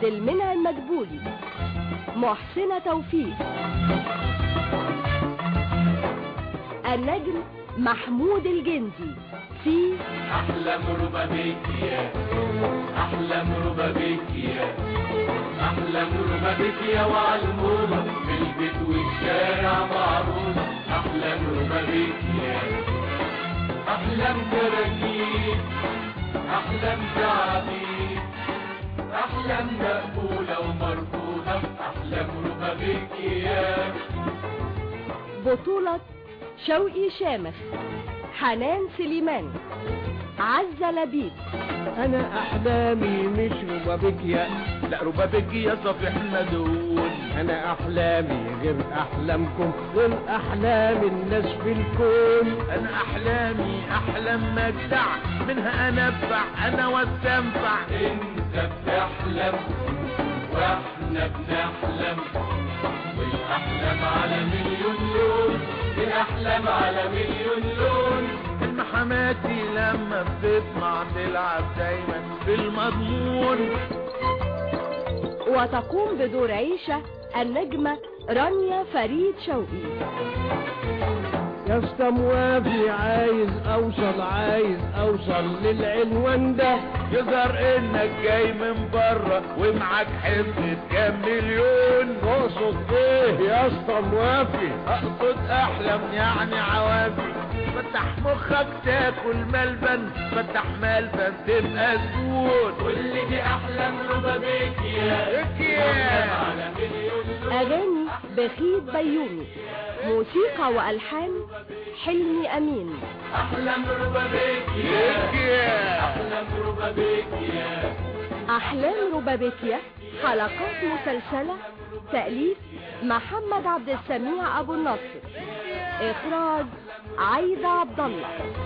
عبد المنعم مدبولي محسنة توفيق النجم محمود الجندي في أحلم ربابيك يا أحلم ربابيك يا أحلم ربابيك يا وعلمومة في البيت والشارع معروفة أحلم ربابيك يا أحلم كراكيب أحلم تعابير أحلم مقبولة ومرفوضة أحلم ربابيك يا بطولة شوقي شامخ حنان سليمان عزة لبيب انا احلامي مش ربابيكيا لا ربابيك يا صفيح مدون انا احلامي غير احلامكم غير احلام الناس في الكون انا احلامي احلام مجدع منها انفع انا واستنفع انت بتحلم واحنا بنحلم والاحلام على مليون لون الاحلام على مليون لون ان حماتي لما بتطمع تلعب دايما بالمضمون وتقوم بدور عيشة النجمة رانيا فريد شوقي يا اسطى موافي عايز اوصل عايز اوصل للعنوان ده يظهر انك جاي من بره ومعاك حفظة كام مليون تقصد ايه يا اسطى موافي اقصد احلم يعني عوافي فتح مخك تاكل ملبن فتح ملبن تبقى زبون كل دي احلام ربابيك يا على مليون لون. أغاني بخيت بيومي موسيقى وألحان حلمي أمين احلام ربابيك يا احلام ربابيك يا أحلام روبابيكيا حلقات مسلسلة تأليف محمد عبد السميع أبو النصر إخراج عايدة عبد الله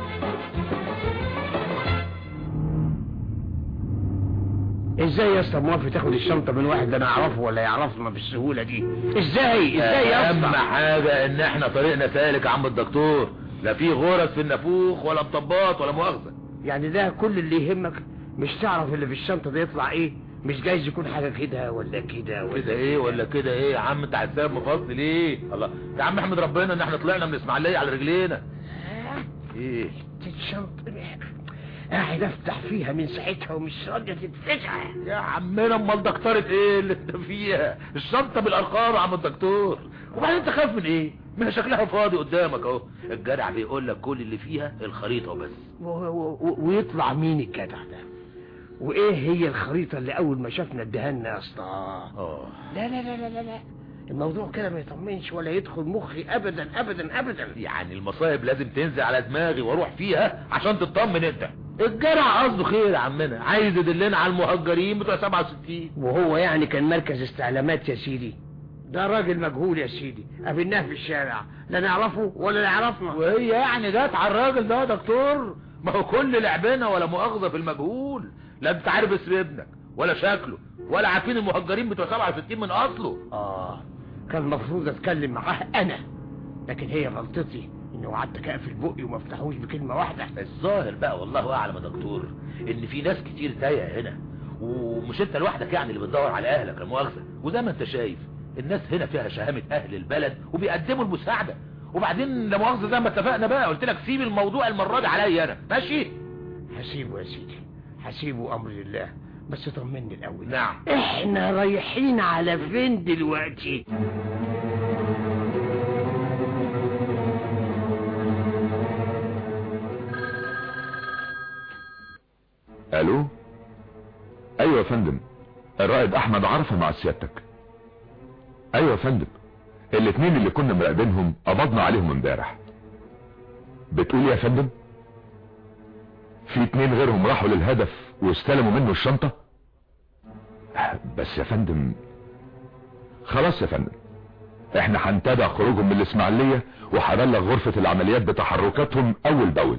ازاي يا اسطى موافي تاخد الشنطه من واحد انا اعرفه ولا يعرفنا بالسهوله دي ازاي ازاي يا اهم اسطى حاجة ان احنا طريقنا سالك يا عم الدكتور لا في غرز في النافوخ ولا مطبات ولا مؤاخذة يعني ده كل اللي يهمك مش تعرف اللي في الشنطه دي يطلع ايه مش جايز يكون حاجه كده ولا كده ولا كده ايه ولا كده ايه يا عم انت حساب مفصل ايه الله يا عم احمد ربنا ان احنا طلعنا من اسماعيليه على رجلينا ايه الشنطه قاعد افتح فيها من ساعتها ومش راضيه تتفتح يا عمنا امال دكتورة ايه اللي انت فيها الشنطة بالارقام يا عم الدكتور وبعدين انت خايف من ايه ما هي شكلها فاضي قدامك اهو الجدع بيقول لك كل اللي فيها الخريطة وبس و- و- و- ويطلع مين الجدع ده وايه هي الخريطه اللي اول ما شافنا اديها لنا يا اسطى اه لا لا لا لا لا لا الموضوع كده ما يطمنش ولا يدخل مخي ابدا ابدا ابدا يعني المصايب لازم تنزل على دماغي واروح فيها عشان تطمن انت الجدع قصده خير يا عمنا عايز يدلنا على المهجرين بتوع 67 وهو يعني كان مركز استعلامات يا سيدي ده راجل مجهول يا سيدي قابلناه في الشارع لا نعرفه ولا نعرفنا وهي يعني جت على الراجل ده يا دكتور ما هو كل لعبنا ولا مؤاخذة في المجهول لا انت عارف اسم ابنك ولا شكله ولا عارفين المهجرين بتوع 67 من اصله اه كان المفروض اتكلم معاه انا لكن هي غلطتي اني وعدت اقفل بقي وما افتحوش بكلمه واحده الظاهر بقى والله اعلم يا دكتور ان في ناس كتير تايه هنا ومش انت لوحدك يعني اللي بتدور على اهلك لا مؤاخذه وزي ما انت شايف الناس هنا فيها شهامه اهل البلد وبيقدموا المساعده وبعدين لا مؤاخذه زي ما اتفقنا بقى قلت لك سيب الموضوع المره دي عليا انا ماشي هسيبه يا سيدي هسيبه امر لله بس طمني الاول نعم احنا رايحين على فين دلوقتي الو ايوه يا فندم الرائد احمد عرفه مع سيادتك ايوه يا فندم الاتنين اللي كنا مراقبينهم قبضنا عليهم امبارح بتقول يا فندم في اتنين غيرهم راحوا للهدف واستلموا منه الشنطة بس يا فندم خلاص يا فندم احنا هنتابع خروجهم من الاسماعيلية وهبلغ غرفة العمليات بتحركاتهم اول باول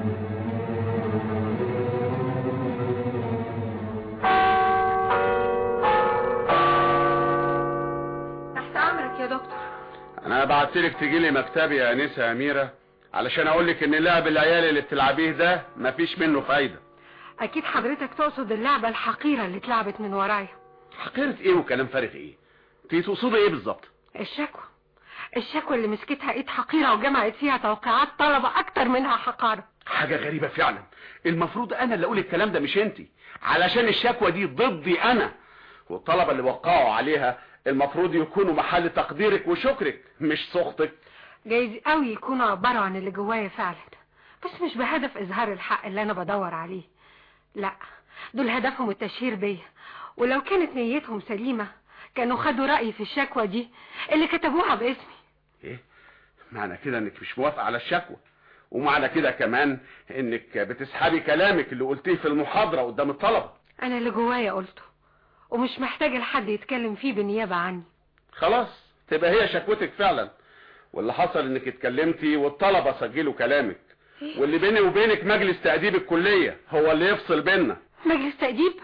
تحت امرك يا دكتور انا بعتلك تجي لي مكتبي يا انسه اميره علشان اقول لك ان لعب العيال اللي بتلعبيه ده مفيش منه فايده اكيد حضرتك تقصد اللعبة الحقيرة اللي اتلعبت من ورايا حقيرة ايه وكلام فارغ ايه انت تقصدي ايه بالظبط الشكوى الشكوى اللي مسكتها ايد حقيرة وجمعت فيها توقيعات طلبة اكتر منها حقارة حاجة غريبة فعلا المفروض انا اللي اقول الكلام ده مش انت علشان الشكوى دي ضدي انا والطلبة اللي وقعوا عليها المفروض يكونوا محل تقديرك وشكرك مش سخطك جايز قوي يكونوا عباروا عن اللي جوايا فعلا بس مش بهدف اظهار الحق اللي انا بدور عليه لا دول هدفهم التشهير بيا ولو كانت نيتهم سليمة كانوا خدوا رأيي في الشكوى دي اللي كتبوها باسمي ايه معنى كده انك مش موافقة على الشكوى ومعنى كده كمان انك بتسحبي كلامك اللي قلتيه في المحاضرة قدام الطلبة انا اللي جوايا قلته ومش محتاجة لحد يتكلم فيه بالنيابة عني خلاص تبقى هي شكوتك فعلا واللي حصل انك اتكلمتي والطلبة سجلوا كلامك واللي بيني وبينك مجلس تأديب الكلية هو اللي يفصل بيننا مجلس تأديب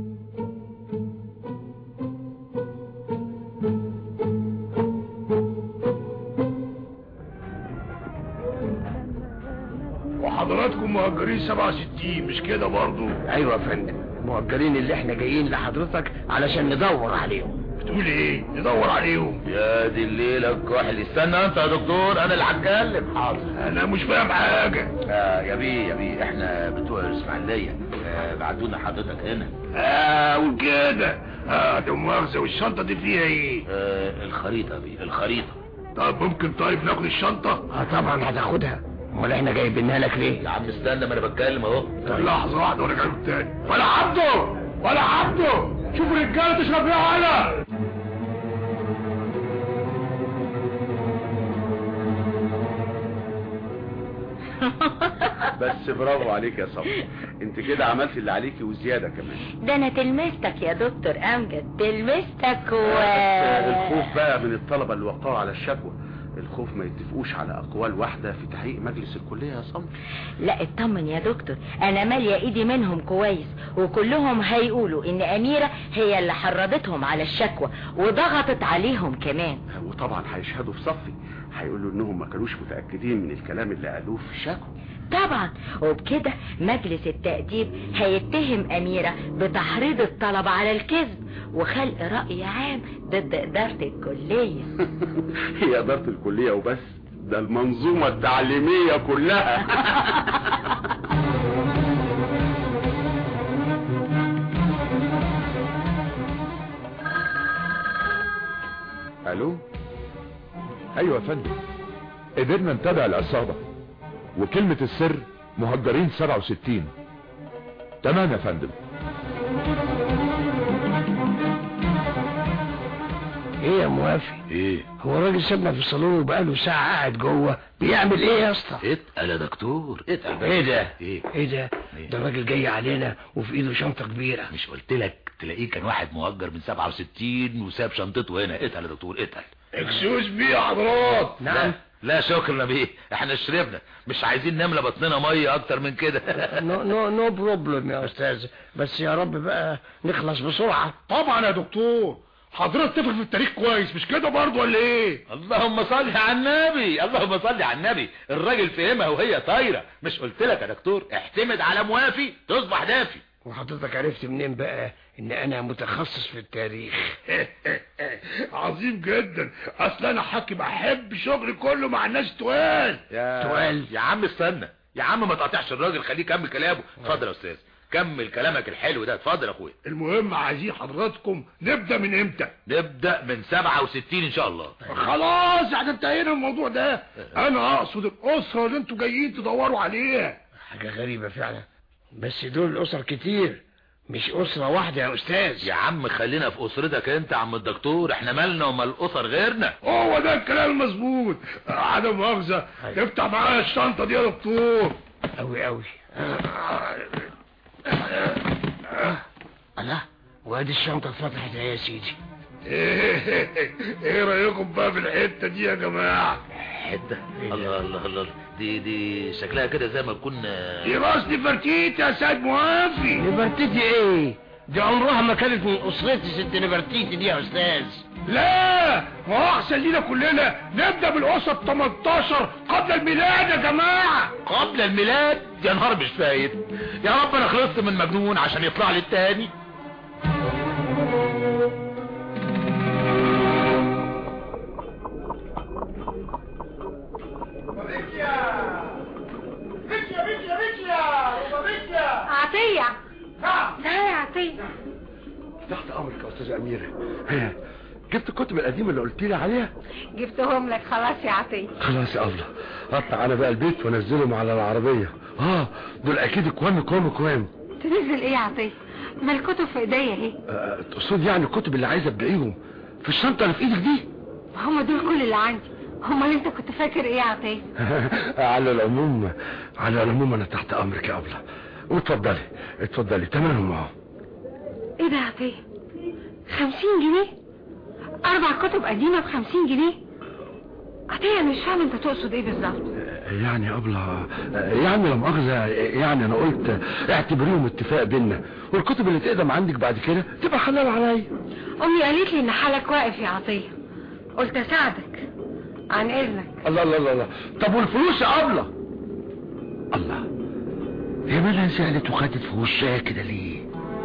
وحضراتكم مهجرين 67 مش كده برضو ايوه يا فندم المؤجرين اللي احنا جايين لحضرتك علشان ندور عليهم بتقول ايه ندور عليهم يا دي الليلة الكحل استنى انت يا دكتور انا اللي هتكلم حاضر انا مش فاهم حاجة آه يا بيه يا بيه احنا بتوع الاسماعيلية آه بعتونا حضرتك هنا اه وكده اه ده مؤاخذة والشنطة دي فيها ايه آه الخريطة يا بيه الخريطة طب ممكن طيب ناخد الشنطة اه طبعا هتاخدها امال احنا جايبينها لك ليه يا عم استنى ما انا بتكلم اهو طب لحظة واحدة وانا جايب تاني ولا عبده ولا عبده شوف الرجالة تشرب ايه على بس برافو عليك يا صبري انت كده عملت اللي عليكي وزيادة كمان ده انا تلمستك يا دكتور امجد تلمستك و بس الخوف بقى من الطلبة اللي وقعوا على الشكوى الخوف ما يتفقوش على اقوال واحدة في تحقيق مجلس الكلية يا صبري لا اطمن يا دكتور انا ماليه ايدي منهم كويس وكلهم هيقولوا ان اميره هي اللي حرضتهم على الشكوى وضغطت عليهم كمان وطبعا هيشهدوا في صفي هيقولوا انهم ما كانوش متأكدين من الكلام اللي قالوه في الشكوى طبعا وبكده مجلس التأديب هيتهم أميرة بتحريض الطلبة على الكذب وخلق رأي عام ضد إدارة الكلية هي إدارة الكلية وبس ده المنظومة التعليمية كلها الو ايوه يا فندم قدرنا نتابع العصابة وكلمة السر مهجرين 67 تمام يا فندم ايه يا موافي ايه هو الراجل سابنا في الصالون وبقاله ساعة قاعد جوه بيعمل ايه يا اسطى اتقل يا دكتور اتقل ايه ده ايه ايه ده إيه؟ ده الراجل جاي علينا وفي ايده شنطة كبيرة مش قلت لك تلاقيه كان واحد مهجر من 67 وساب شنطته هنا اتقل يا دكتور اتقل اكسوس بيه يا حضرات نعم لا شكرا بيه احنا شربنا مش عايزين نملى بطننا ميه اكتر من كده نو نو نو بروبلم يا استاذ بس يا رب بقى نخلص بسرعة طبعا يا دكتور حضرتك تفهم في التاريخ كويس مش كده برضه ولا ايه اللهم صل على النبي اللهم صل على النبي الراجل فهمها وهي طايره مش قلت لك يا دكتور اعتمد على موافي تصبح دافي وحضرتك عرفت منين بقى ان انا متخصص في التاريخ عظيم جدا اصل انا حاكم احب شغلي كله مع الناس توال يا سؤال. يا عم استنى يا عم ما تقاطعش الراجل خليه يكمل كلامه اتفضل يا استاذ كمل كلامك الحلو ده اتفضل يا اخويا المهم عايزين حضراتكم نبدأ من امتى نبدا من 67 ان شاء الله خلاص احنا انتهينا من الموضوع ده انا اقصد الاسره اللي انتوا جايين تدوروا عليها حاجة غريبة فعلا بس دول اسر كتير مش اسرة واحدة يا استاذ يا عم خلينا في اسرتك انت يا عم الدكتور احنا مالنا ومال الاسر غيرنا هو ده الكلام المظبوط عدم مؤاخذه أيوة. افتح معايا الشنطه دي يا دكتور اوي اوي الله وادي الشنطة اتفتحت يا سيدي ايه رايكم بقى في الحته دي يا جماعه حته الله الله الله دي دي شكلها كده زي ما تكون دي راس نفرتيت يا سيد موافي نبرتيتي ايه دي عمرها ما كانت من اسرتي ست نبرتيتي دي يا استاذ لا ما هو احسن لينا كلنا نبدا بالاسره 18 قبل الميلاد يا جماعه قبل الميلاد يا نهار مش فايت يا رب انا خلصت من مجنون عشان يطلع لي التاني ايه جبت الكتب القديمه اللي قلت لي عليها جبتهم لك خلاص يا عطيه خلاص يا ابله قطع انا بقى البيت وانزلهم على العربيه اه دول اكيد اكوام كوام كوام تنزل ايه يا عطيه ما الكتب في ايديا اهي آه، تقصد يعني الكتب اللي عايزه تبيعيهم في الشنطه اللي في ايدك دي هم دول كل اللي عندي امال انت كنت فاكر ايه يا عطيه على العموم على العموم انا تحت امرك يا ابله واتفضلي اتفضلي تمام اهو ايه ده يا عطيه خمسين جنيه اربع كتب قديمه بخمسين جنيه عطيه انا مش فاهم انت تقصد ايه بالظبط يعني يا ابله يعني لا مؤاخذه يعني انا قلت اعتبريهم اتفاق بينا والكتب اللي تقدم عندك بعد كده تبقى حلال عليا امي قالت لي ان حالك واقف يا عطيه قلت اساعدك عن اذنك الله الله الله الله طب والفلوس يا ابله الله هي مالها زعلت وخدت في وشها كده ليه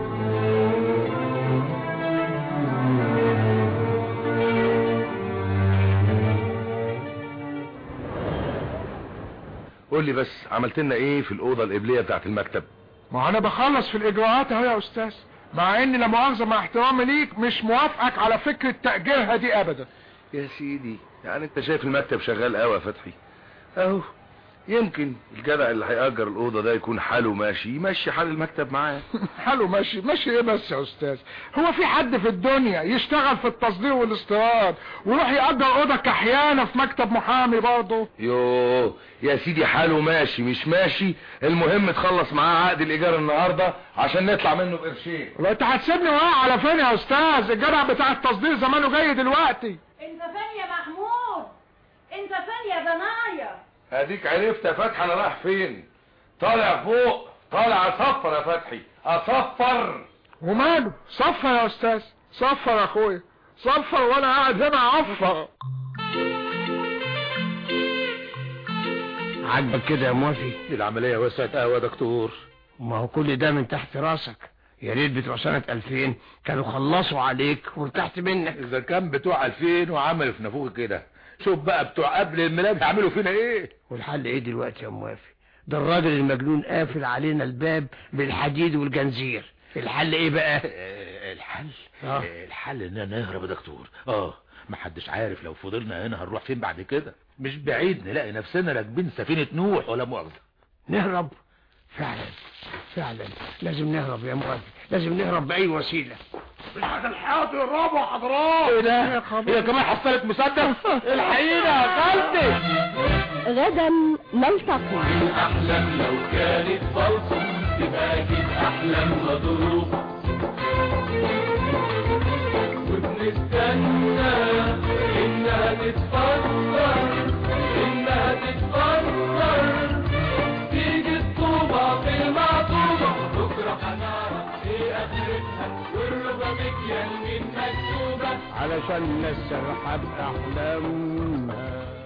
قول لي بس عملت لنا ايه في الاوضه القبليه بتاعت المكتب ما انا بخلص في الاجراءات اهو يا استاذ مع اني لا مؤاخذه مع احترامي ليك مش موافقك على فكره تاجيلها دي ابدا يا سيدي يعني انت شايف المكتب شغال قوي يا فتحي اهو يمكن الجدع اللي هيأجر الأوضة ده يكون حاله ماشي يمشي حال المكتب معاه حلو ماشي ماشي ايه بس يا استاذ هو في حد في الدنيا يشتغل في التصدير والاستيراد ويروح يأجر اوضه كحيانه في مكتب محامي برضه يوه يا سيدي حاله ماشي مش ماشي المهم تخلص معاه عقد الإيجار النهاردة عشان نطلع منه بقرشين لا انت هتسيبني واقع على فين يا استاذ الجدع بتاع التصدير زمانه جاي دلوقتي انت فين يا محمود انت فين يا ضنايا اديك عرفت يا فتحي انا رايح فين طالع فوق طالع اصفر يا فتحي اصفر وماله صفر يا استاذ صفر يا اخويا صفر وانا قاعد هنا اعفر عاجبك كده يا موافي العملية وسعت قوي يا دكتور ما هو كل ده من تحت راسك يا ريت بتوع سنة 2000 كانوا خلصوا عليك وارتحت منك اذا كان بتوع 2000 وعملوا في نافوخ كده شوف بقى بتوع قبل الميلاد هيعملوا فينا ايه والحل ايه دلوقتي يا موافي ده الراجل المجنون قافل علينا الباب بالحديد والجنزير الحل ايه بقى الحل آه. الحل اننا نهرب يا دكتور اه محدش عارف لو فضلنا هنا هنروح فين بعد كده مش بعيد نلاقي نفسنا راكبين سفينة نوح ولا مؤاخذة نهرب فعلا فعلا لازم نهرب يا موافي لازم نهرب بأي وسيلة الحاجة الحاضر الرابع حضرات ايه ده هي كمان حصلت مسدس الحقيقة يا خالتي غدا نلتقي أحلام لو كانت فلسفة تبقى أكيد أحلام مضروب وبنستنى إنها تتفكر إنها تتفكر تيجي الطوبة في المعطوبة بكرة هنعرف إيه آخرتها والربابيك يا مين مكتوبة علشان نسرح بأحلامها